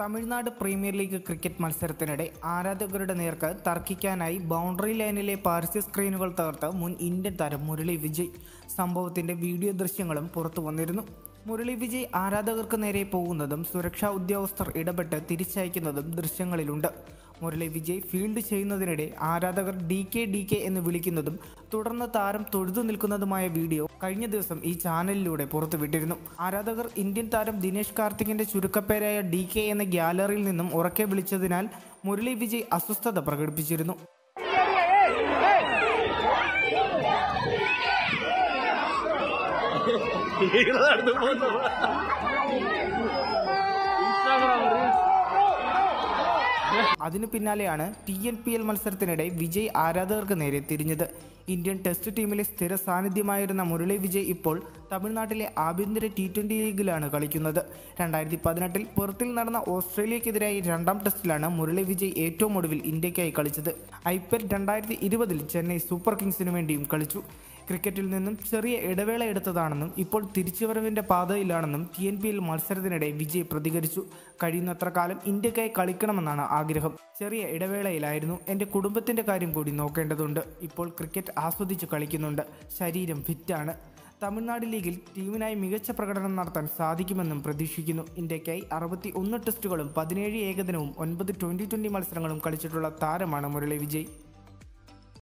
Tamil Nadu premier league cricket മത്സരത്തിനിടെ ആരാധകരുടെ നേർക്ക് തർക്കിക്കാനായി ബൗണ്ടറി ലൈനിലെ പരസ്യ സ്ക്രീനുകൾ തകർത്ത് മുൻ ഇന്ത്യൻ താരം മുരളി വിജയ് സംഭവത്തിന്റെ വീഡിയോ ദൃശ്യങ്ങളും പുറത്തു വന്നിരുന്നു മുരളി വിജയ് ആരാധകർക്ക് നേരെ പോകുന്നതും സുരക്ഷാ ഉദ്യോഗസ്ഥർ ഇടപെട്ട് തിരിച്ചയക്കുന്നതും ദൃശ്യങ്ങളിലുണ്ട് മുരളി വിജയ് ഫീൽഡ് ചെയ്യുന്നതിനിടെ ആരാധകർ ഡി കെ ഡി കെ എന്ന് വിളിക്കുന്നതും തുടർന്ന് താരം തൊഴുതു നിൽക്കുന്നതുമായ വീഡിയോ കഴിഞ്ഞ ദിവസം ഈ ചാനലിലൂടെ പുറത്തുവിട്ടിരുന്നു ആരാധകർ ഇന്ത്യൻ താരം ദിനേശ് കാർത്തികിന്റെ ചുരുക്കപ്പേരായ ഡി കെ എന്ന ഗ്യാലറിയിൽ നിന്നും ഉറക്കെ വിളിച്ചതിനാൽ മുരളി വിജയ് അസ്വസ്ഥത പ്രകടിപ്പിച്ചിരുന്നു നടന്നു പോകുന്നു ഇൻസ്റ്റാഗ്രാം റീൽസ് അതിനു പിന്നാലെയാണ് ടി എൻ പി എൽ മത്സരത്തിനിടെ വിജയ് ആരാധകർക്ക് നേരെ തിരിഞ്ഞത് ഇന്ത്യൻ ടെസ്റ്റ് ടീമിലെ സ്ഥിര സാന്നിധ്യമായിരുന്ന മുരളി വിജയ് ഇപ്പോൾ തമിഴ്നാട്ടിലെ ആഭ്യന്തര ടി ട്വന്റി ലീഗിലാണ് കളിക്കുന്നത് രണ്ടായിരത്തി പതിനെട്ടിൽ പെർത്തിൽ നടന്ന ഓസ്ട്രേലിയക്കെതിരായി രണ്ടാം ടെസ്റ്റിലാണ് മുരളി വിജയ് ഏറ്റവും ഒടുവിൽ ഇന്ത്യക്കായി കളിച്ചത് ഐ പി എൽ രണ്ടായിരത്തി ഇരുപതിൽ ചെന്നൈ സൂപ്പർ കിങ്സിനു വേണ്ടിയും കളിച്ചു ക്രിക്കറ്റിൽ നിന്നും ചെറിയ ഇടവേള എടുത്തതാണെന്നും ഇപ്പോൾ തിരിച്ചുവരവിന്റെ പാതയിലാണെന്നും ടി എൻ പി എൽ മത്സരത്തിനിടെ വിജയ് പ്രതികരിച്ചു കഴിയുന്നത്ര കാലം ഇന്ത്യക്കായി കളിക്കണമെന്നാണ് ആഗ്രഹം ചെറിയ ഇടവേളയിലായിരുന്നു എൻ്റെ കുടുംബത്തിന്റെ കാര്യം കൂടി നോക്കേണ്ടതുണ്ട് ഇപ്പോൾ ക്രിക്കറ്റ് ആസ്വദിച്ച് കളിക്കുന്നുണ്ട് ശരീരം ഫിറ്റാണ് തമിഴ്നാട് ലീഗിൽ ടീമിനായി മികച്ച പ്രകടനം നടത്താൻ സാധിക്കുമെന്നും പ്രതീക്ഷിക്കുന്നു ഇന്ത്യക്കായി അറുപത്തി ഒന്ന് ടെസ്റ്റുകളും പതിനേഴ് ഏകദിനവും ഒൻപത് ട്വന്റി ട്വന്റി മത്സരങ്ങളും കളിച്ചിട്ടുള്ള താരമാണ് മുരളി വിജയ്